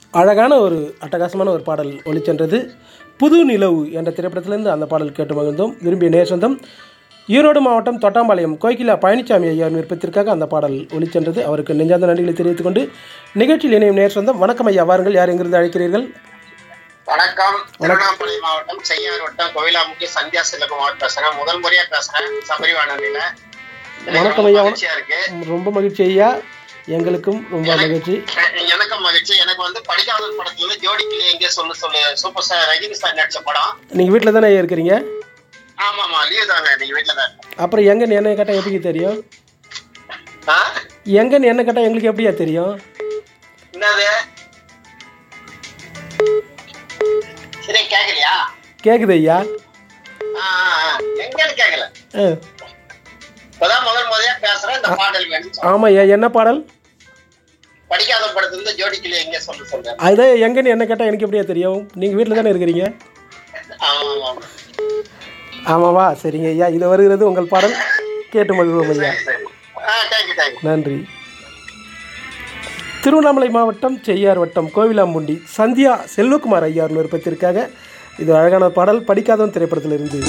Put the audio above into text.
அழகான ஒரு அட்டகாசமான ஒரு பாடல் ஒளிச்சென்றது புது நிலவு என்ற திரைப்படத்திலிருந்து அந்த பாடல் கேட்டு மகிழ்ந்தோம் விரும்பிய நேசந்தம் ஈரோடு மாவட்டம் தொட்டாம்பாளையம் கோகிலா பழனிசாமி ஐயாவின் விருப்பத்திற்காக அந்த பாடல் ஒளிச்சென்றது அவருக்கு நெஞ்சார்ந்த நன்றிகளை தெரிவித்துக் கொண்டு நிகழ்ச்சியில் இணையும் நேசந்தம் வணக்கம் ஐயா வாருங்கள் யார் எங்கிருந்து அழைக்கிறீர்கள் வணக்கம் திருவண்ணாமலை மாவட்டம் செய்யார் வட்டம் கோவிலாமுக்கி சந்தியா செல்வகுமார் பேசுறேன் முதல் முறையா பேசுறேன் சபரிவானந்தில வணக்கம் ஐயா. மகிழ்ச்சியா இருக்கு ரொம்ப மகிழ்ச்சி ஐயா எங்களுக்கும் ரொம்ப மகிழ்ச்சி எனக்கும் மகிழ்ச்சி எனக்கு வந்து படிக்காத படத்துல இருந்து ஜோடிக்கிளி எங்கே சொல்லு சொல்லு சூப்பர் ஸ்டார் ரஜினி சார் நடிச்ச படம் நீங்கள் வீட்டில் தானே ஐயா இருக்கிறீங்க ஆமா ஆமா லீவ் தாங்க நீங்க வீட்டுல தான் அப்புறம் எங்கன்னு என்ன கேட்டால் எப்படி தெரியும் ஆ? எங்கன்னு என்ன கேட்டால் எங்களுக்கு எப்படியா தெரியும் என்னது சரி கேக்கலையா கேட்குது ஐயா ஆ, ஆ, ஆ. எங்கன்னு கேக்கல ஆ இப்பதான் முதல் முறையா பேசுறேன் இந்த பாடல் வேணும் சொன்னேன். ஆமாம் ஐயா என்ன பாடல் படிக்காத படத்துல இருந்து ஜோடிக்கிளி எங்கே சொல்லு சொல்றேன் அதுதான் எங்கன்னு என்ன கேட்டால் எனக்கு எப்படியா தெரியும் நீங்கள் வீட்டில் தானே இருக்கிறீங்க ஆமா ஆமா ஆமா. ஆமாவா சரிங்க ஐயா இது வருகிறது உங்கள் பாடல் கேட்டு மகிழ்வோம் ஐயா சரி சரி ஆ தேங்க்யூ தேங்க்யூ நன்றி திருவண்ணாமலை மாவட்டம் செய்யார் வட்டம் கோவிலாம்பூண்டி சந்தியா செல்வகுமார் ஐயார் விருப்பத்திற்காக இது அழகான பாடல் படிக்காதவன் திரைப்படத்திலிருந்து